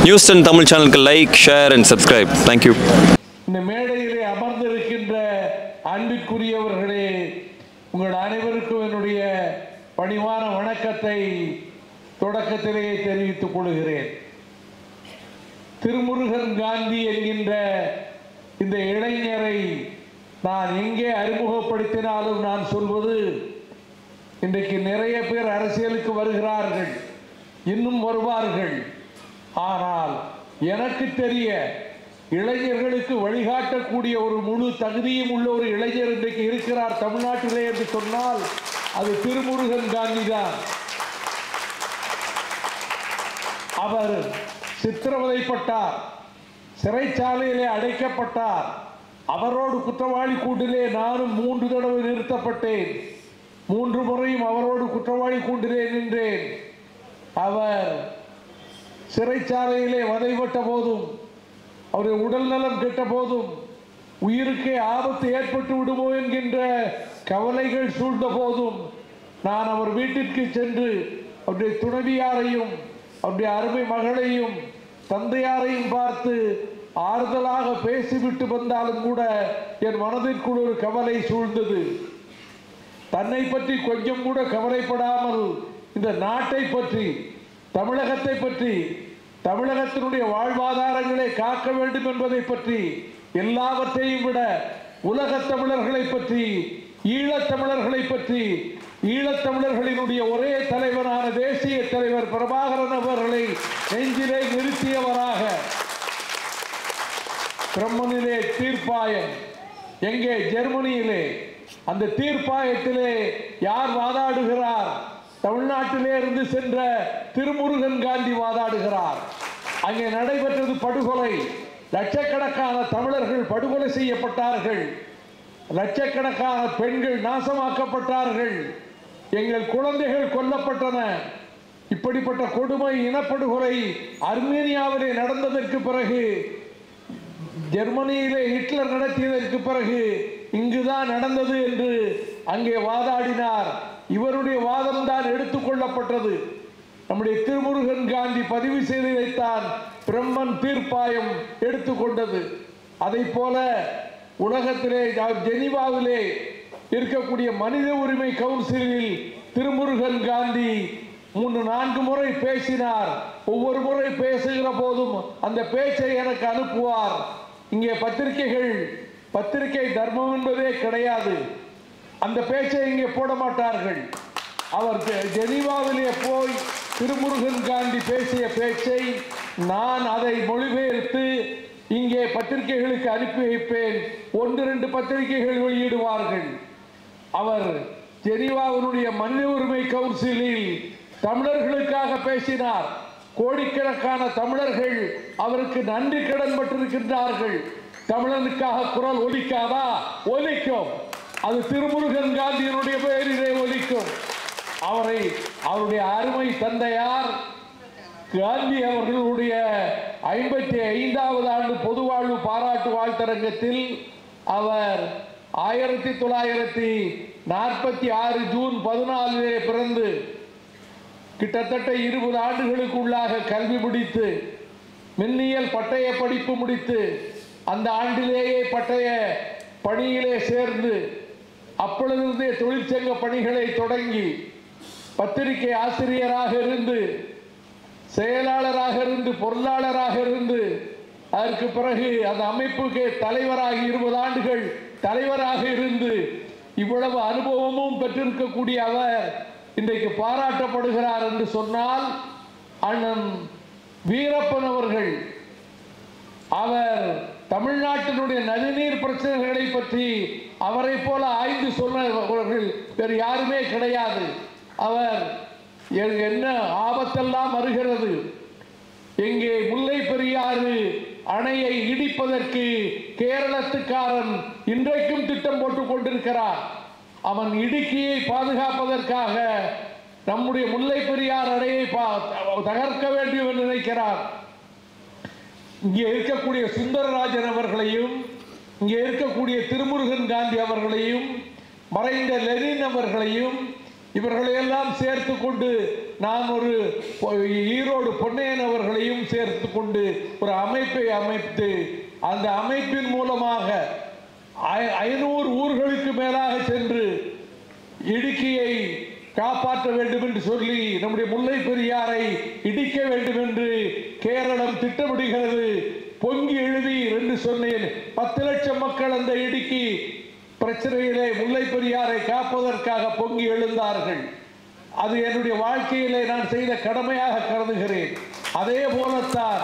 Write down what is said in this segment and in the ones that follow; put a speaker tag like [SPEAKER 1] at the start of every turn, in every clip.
[SPEAKER 1] news ten Tamil சேனலுக்கு like share and subscribe thank you
[SPEAKER 2] இந்த மேடையிலே அமர்ந்திருக்கின்ற அன்பிற்குரியவர்களே உங்கள் அனைவருக்கும் என்னுடைய பணிவான வணக்கத்தை தொடக்கத்திலேயே தெரிவித்துக் கொள்கிறேன் திருமுருகன் காந்தி என்கின்ற இந்த இளைஞரை நான் எங்கே அறிமுகப்படுத்தினாலும் நான் சொல்வது இன்றைக்கு நிறைய பேர் அரசியலுக்கு வருகிறார்கள் இன்னும் வருவார்கள் ஆனால் எனக்கு தெரிய இளைஞர்களுக்கு வழிகாட்டக்கூடிய ஒரு முழு தகுதியும் உள்ள ஒரு இளைஞர் இன்றைக்கு இருக்கிறார் தமிழ்நாட்டிலே என்று சொன்னால் அது திருமுருகன் காந்தி தான் அவர் சித்திரவதைப்பட்டார் சிறைச்சாலையிலே அடைக்கப்பட்டார் அவரோடு குற்றவாளி கூண்டிலே நானும் மூன்று தடவை நிறுத்தப்பட்டேன் மூன்று முறையும் அவரோடு குற்றவாளி கூண்டிலே நின்றேன் அவர் சிறைச்சாலையிலே வதைப்பட்ட போதும் அவருடைய உடல் நலம் கெட்ட போதும் உயிருக்கே ஆபத்து ஏற்பட்டு விடுமோ என்கின்ற கவலைகள் சூழ்ந்த போதும் நான் அவர் வீட்டிற்கு சென்று அவருடைய துணைவியாரையும் அவருடைய அருமை மகளையும் தந்தையாரையும் பார்த்து ஆறுதலாக பேசிவிட்டு வந்தாலும் கூட என் மனதிற்குள் ஒரு கவலை சூழ்ந்தது தன்னை பற்றி கொஞ்சம் கூட கவலைப்படாமல் இந்த நாட்டை பற்றி தமிழகத்தை பற்றி தமிழகத்தினுடைய வாழ்வாதாரங்களை காக்க வேண்டும் என்பதை பற்றி எல்லாவற்றையும் விட உலகத் தமிழர்களை பற்றி ஈழத் தமிழர்களை பற்றி ஈழத்தமிழர்களினுடைய ஒரே தலைவரான தேசிய தலைவர் பிரபாகரன் அவர்களை நெஞ்சிலே நிறுத்தியவராக பிரம்மனிலே தீர்ப்பாயம் எங்கே ஜெர்மனியிலே அந்த தீர்ப்பாயத்திலே யார் வாதாடுகிறார் தமிழ்நாட்டிலே இருந்து சென்ற திருமுருகன் காந்தி வாதாடுகிறார் அங்கே நடைபெற்றது படுகொலை லட்சக்கணக்கான தமிழர்கள் படுகொலை செய்யப்பட்டார்கள் லட்சக்கணக்கான பெண்கள் நாசமாக்கப்பட்டார்கள் எங்கள் குழந்தைகள் கொல்லப்பட்டன இப்படிப்பட்ட கொடுமை இனப்படுகொலை அர்மேனியாவிலே நடந்ததற்கு பிறகு ஜெர்மனியிலே ஹிட்லர் நடத்தியதற்கு பிறகு இங்குதான் நடந்தது என்று அங்கே வாதாடினார் இவருடைய வாதம் தான் எடுத்துக்கொள்ளப்பட்டது நம்முடைய திருமுருகன் காந்தி பதிவு செய்ததைத்தான் பிரம்மன் தீர்ப்பாயம் எடுத்துக்கொண்டது அதை போல உலகத்திலே ஜெனிவாவிலே இருக்கக்கூடிய மனித உரிமை கவுன்சிலில் திருமுருகன் காந்தி மூன்று நான்கு முறை பேசினார் ஒவ்வொரு முறை பேசுகிற போதும் அந்த பேச்சை எனக்கு அனுப்புவார் இங்கே பத்திரிகைகள் பத்திரிகை தர்மம் என்பதே கிடையாது அந்த பேச்சை இங்கே போட மாட்டார்கள் அவர் ஜெ- ஜெனீவாவிலே போய் திருமுருகன் காந்தி பேசிய பேச்சை நான் அதை மொழிபெயர்த்து இங்கே பத்திரிகைகளுக்கு அனுப்பி வைப்பேன் ஒன்று ரெண்டு பத்திரிகைகள் வெளியிடுவார்கள் அவர் ஜெனீவாவினுடைய மனித உரிமை கவுன்சிலில் தமிழர்களுக்காக பேசினார் கோடிக்கணக்கான தமிழர்கள் அவருக்கு நன்றி கடன் பட்டிருக்கின்றார்கள் தமிழனுக்காக குரல் ஒலிக்காதா ஒலிக்கும் அது திருமுருகன் காந்தியினுடைய பெயரிலே ஒலிக்கும் அவரை அவருடைய அருமை தந்தையார் காந்தி அவர்களுடைய ஐம்பத்தி ஐந்தாவது ஆண்டு பொது வாழ்வு பாராட்டு வாழ்த்தரங்கத்தில் அவர் ஆயிரத்தி தொள்ளாயிரத்தி நாற்பத்தி ஆறு ஜூன் பதினாலிலே பிறந்து கிட்டத்தட்ட இருபது ஆண்டுகளுக்குள்ளாக கல்வி முடித்து மின்னியல் பட்டய படிப்பு முடித்து அந்த ஆண்டிலேயே பட்டய பணியிலே சேர்ந்து அப்பொழுதே தொழிற்சங்க பணிகளை தொடங்கி பத்திரிகை ஆசிரியராக இருந்து செயலாளராக இருந்து பொருளாளராக இருந்து அதற்கு பிறகு அந்த அமைப்புக்கு தலைவராகி இருபது ஆண்டுகள் தலைவராக இருந்து இவ்வளவு அனுபவமும் பெற்றிருக்கக்கூடிய அவர் இன்றைக்கு பாராட்டப்படுகிறார் என்று சொன்னால் அண்ணன் வீரப்பன் அவர்கள் அவர் தமிழ்நாட்டினுடைய நதிநீர் பிரச்சனைகளை பற்றி அவரை போல ஆய்ந்து சொன்னவர்கள் வேறு யாருமே கிடையாது அவர் எ- என்ன ஆபத்தெல்லாம் வருகிறது எங்கே முல்லை பெரியாறு அணையை இடிப்பதற்கு கேரளத்துக்காரன் இன்றைக்கும் திட்டம் போட்டுக் கொண்டிருக்கிறார் அவன் இடுக்கியை பாதுகாப்பதற்காக நம்முடைய முல்லை பெரியார் அணையை பா- தகர்க்க வேண்டும் என்று நினைக்கிறார் இங்கே இருக்கக்கூடிய சுந்தரராஜன் அவர்களையும் இங்கே இருக்கக்கூடிய திருமுருகன் காந்தி அவர்களையும் மறைந்த லெனின் அவர்களையும் இவர்களை எல்லாம் சேர்த்து கொண்டு நான் ஒரு பொ- ஈரோடு பொன்னையன் அவர்களையும் சேர்த்து கொண்டு ஒரு அமைப்பை அமைத்து அந்த அமைப்பின் மூலமாக ஐ- ஐநூறு ஊர்களுக்கு மேலாக சென்று இடுக்கியை காப்பாற்ற வேண்டும் என்று சொல்லி நம்முடைய முல்லை பெரியாரை இடிக்க வேண்டும் என்று கேரளம் திட்டமிடுகிறது பொங்கி எழுதி என்று சொன்னேன் பத்து லட்சம் மக்கள் அந்த இடுக்கி பிரச்சனையிலே முல்லை பெரியாரை காப்பதற்காக பொங்கி எழுந்தார்கள் அது என்னுடைய வாழ்க்கையிலே நான் செய்த கடமையாக கருதுகிறேன் அதே போலத்தான்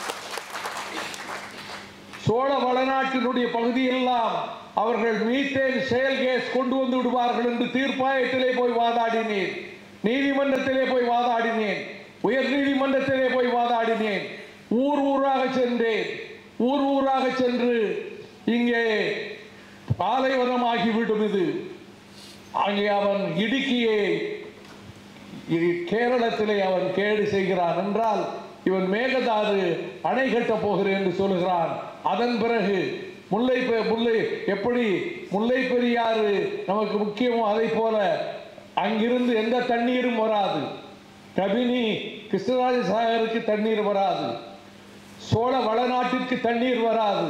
[SPEAKER 2] சோழ வளநாட்டினுடைய பகுதியெல்லாம் அவர்கள் மீத்தேன் செயல் கேஸ் கொண்டு வந்து விடுவார்கள் என்று தீர்ப்பாயத்திலே போய் வாதாடினேன் நீதிமன்றத்திலே போய் வாதாடினேன் உயர் நீதிமன்றத்திலே போய் வாதாடினேன் ஊர் ஊராக சென்றேன் ஊர் ஊராக சென்று இங்கே பாலைவனமாகிவிடும் இது அங்கே அவன் இடுக்கியை இ- கேரளத்திலே அவன் கேடு செய்கிறான் என்றால் இவன் மேகதாது அணை கட்டப் போகிறேன் என்று சொல்கிறான் அதன் பிறகு முல்லை பெ- முல்லை எப்படி முல்லை பெரியாறு நமக்கு முக்கியமோ அதை போல அங்கிருந்து எந்த தண்ணீரும் வராது கபினி கிருஷ்ணராஜ சாகருக்கு தண்ணீர் வராது சோழ வளநாட்டிற்கு தண்ணீர் வராது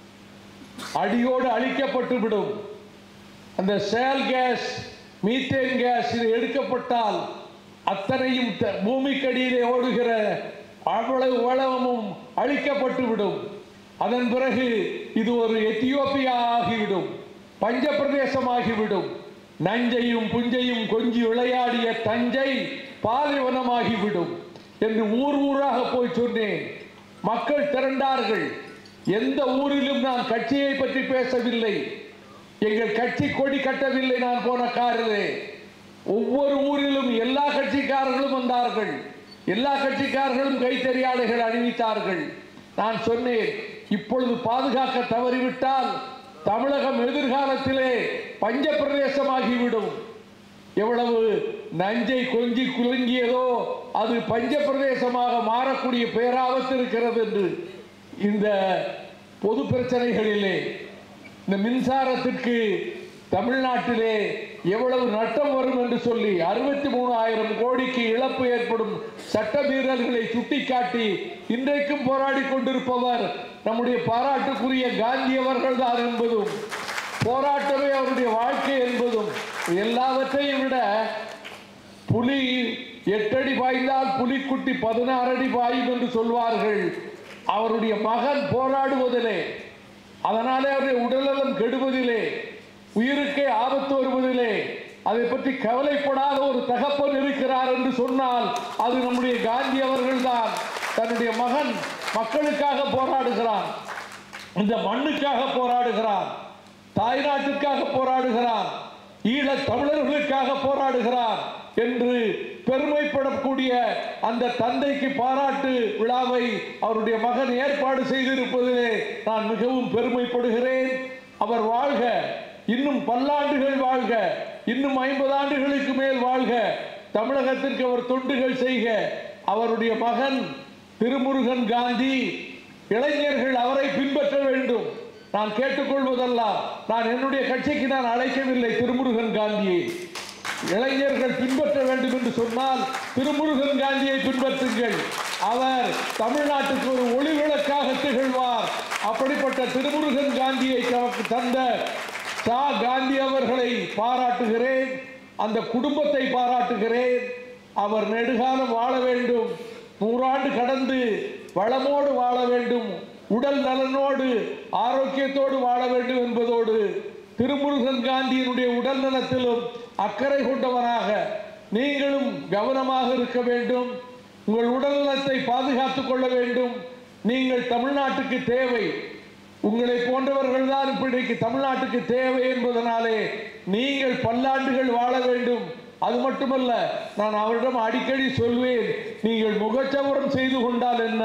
[SPEAKER 2] அடியோடு அழிக்கப்பட்டு விடும் அந்த சேல் கேஸ் மீத்தேன் கேஸ் இது எடுக்கப்பட்டால் அத்தனையும் த- பூமிக்கடியிலே ஓடுகிற அவ்வளவு வளமும் அழிக்கப்பட்டு விடும் அதன் பிறகு இது ஒரு எத்தியோப்பியா ஆகிவிடும் பஞ்ச பிரதேசமாகிவிடும் நஞ்சையும் புஞ்சையும் கொஞ்சி விளையாடிய தஞ்சை பாலைவனமாகிவிடும் என்று ஊர் ஊராக போய் சொன்னேன் மக்கள் திரண்டார்கள் எந்த ஊரிலும் நான் கட்சியை பற்றி பேசவில்லை எங்கள் கட்சி கொடி கட்டவில்லை நான் போன காரிலே ஒவ்வொரு ஊரிலும் எல்லா கட்சிக்காரர்களும் வந்தார்கள் எல்லா கட்சிக்காரர்களும் கைத்தறியாடைகள் அணிவித்தார்கள் நான் சொன்னேன் இப்பொழுது பாதுகாக்க தவறிவிட்டால் தமிழகம் எதிர்காலத்திலே பஞ்ச பிரதேசமாகிவிடும் எவ்வளவு நஞ்சை கொஞ்சி குலுங்கியதோ அது பஞ்ச பிரதேசமாக மாறக்கூடிய பேராபத்து இருக்கிறது என்று இந்த பொது பிரச்சனைகளிலே இந்த மின்சாரத்திற்கு தமிழ்நாட்டிலே எவ்வளவு நட்டம் வரும் என்று சொல்லி அறுபத்தி மூணாயிரம் கோடிக்கு இழப்பு ஏற்படும் சட்ட மீறல்களை சுட்டிக்காட்டி இன்றைக்கும் போராடி கொண்டிருப்பவர் நம்முடைய பாராட்டுக்குரிய காந்தி அவர்கள் தான் என்பதும் போராட்டமே அவருடைய வாழ்க்கை என்பதும் எல்லாவற்றையும் விட புலி எட்டடி பாய்ந்தால் புலிக்குட்டி பதினாறு அடி பாயும் என்று சொல்வார்கள் அவருடைய மகன் போராடுவதிலே அதனாலே அவருடைய உடல்நலம் கெடுவதிலே உயிருக்கே ஆபத்து வருவதிலே அதை பற்றி கவலைப்படாத ஒரு தகப்பன் இருக்கிறார் என்று சொன்னால் அது நம்முடைய காந்தி அவர்கள்தான் தன்னுடைய மகன் மக்களுக்காக போராடுகிறான் இந்த மண்ணுக்காக போராடுகிறான் தாய்நாட்டுக்காக போராடுகிறான் ஈழத் தமிழர்களுக்காக போராடுகிறார் என்று பெருமைப்படக்கூடிய அந்த தந்தைக்கு பாராட்டு விழாவை அவருடைய மகன் ஏற்பாடு செய்திருப்பதிலே நான் மிகவும் பெருமைப்படுகிறேன் அவர் வாழ்க இன்னும் பல்லாண்டுகள் வாழ்க இன்னும் ஐம்பது ஆண்டுகளுக்கு மேல் வாழ்க தமிழகத்திற்கு அவர் தொண்டுகள் செய்க அவருடைய மகன் திருமுருகன் காந்தி இளைஞர்கள் அவரை பின்பற்ற வேண்டும் நான் கேட்டுக்கொள்வதெல்லாம் நான் என்னுடைய கட்சிக்கு நான் அழைக்கவில்லை திருமுருகன் காந்தியை இளைஞர்கள் பின்பற்ற வேண்டும் என்று சொன்னால் திருமுருகன் காந்தியை பின்பற்றுங்கள் அவர் தமிழ்நாட்டுக்கு ஒரு ஒளிவிளக்காக திகழ்வார் அப்படிப்பட்ட திருமுருகன் காந்தியை தமக்கு தந்த சா காந்தி அவர்களை பாராட்டுகிறேன் அந்த குடும்பத்தை பாராட்டுகிறேன் அவர் நெடுகாலம் வாழ வேண்டும் நூறாண்டு கடந்து வளமோடு வாழ வேண்டும் உடல் நலனோடு ஆரோக்கியத்தோடு வாழ வேண்டும் என்பதோடு திருமுருகன் காந்தியினுடைய உடல் நலத்திலும் அக்கறை கொண்டவனாக நீங்களும் கவனமாக இருக்க வேண்டும் உங்கள் உடல் நலத்தை பாதுகாத்துக் கொள்ள வேண்டும் நீங்கள் தமிழ்நாட்டுக்கு தேவை உங்களை போன்றவர்கள் தான் இப்படிக்கு தமிழ்நாட்டுக்கு தேவை என்பதனாலே நீங்கள் பல்லாண்டுகள் வாழ வேண்டும் அது மட்டுமல்ல நான் அவரிடம் அடிக்கடி சொல்வேன் நீங்கள் முகச்சவரம் செய்து கொண்டால் என்ன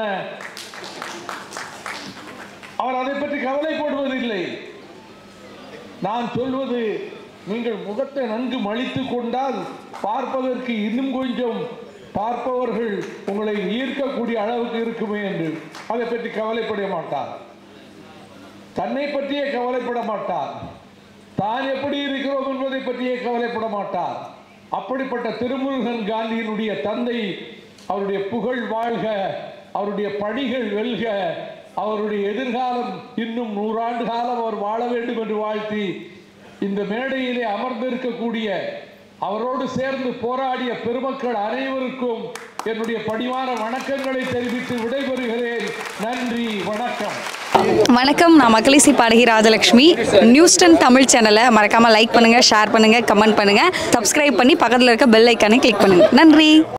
[SPEAKER 2] அவர் அதை பற்றி கவலைப்படுவதில்லை நான் சொல்வது நீங்கள் முகத்தை நன்கு மலித்துக் கொண்டால் பார்ப்பதற்கு இன்னும் கொஞ்சம் பார்ப்பவர்கள் உங்களை ஈர்க்கக்கூடிய அளவுக்கு இருக்குமே என்று அதை பற்றி கவலைப்பட மாட்டார் தன்னை பற்றியே கவலைப்பட மாட்டார் தான் எப்படி இருக்கிறோம் என்பதை பற்றியே கவலைப்பட மாட்டார் அப்படிப்பட்ட திருமுருகன் காந்தியினுடைய தந்தை அவருடைய புகழ் வாழ்க அவருடைய பணிகள் வெல்க அவருடைய எதிர்காலம் இன்னும் நூறாண்டு காலம் அவர் வாழ வேண்டும் என்று வாழ்த்தி இந்த மேடையிலே அமர்ந்திருக்கக்கூடிய அவரோடு சேர்ந்து போராடிய பெருமக்கள் அனைவருக்கும் என்னுடைய பணிவான வணக்கங்களை தெரிவித்து விடைபெறுகிறேன் நன்றி வணக்கம்
[SPEAKER 3] வணக்கம் நான் மக்களிசி பாடகி ராஜலக்ஷ்மி நியூஸ்டன் தமிழ் சேனலை மறக்காமல் லைக் பண்ணுங்கள் ஷேர் பண்ணுங்கள் கமெண்ட் பண்ணுங்கள் சப்ஸ்கிரைப் பண்ணி பக்கத்தில் இருக்க பெல் ஐக்கானை கிளிக் பண்ணுங்கள் நன்றி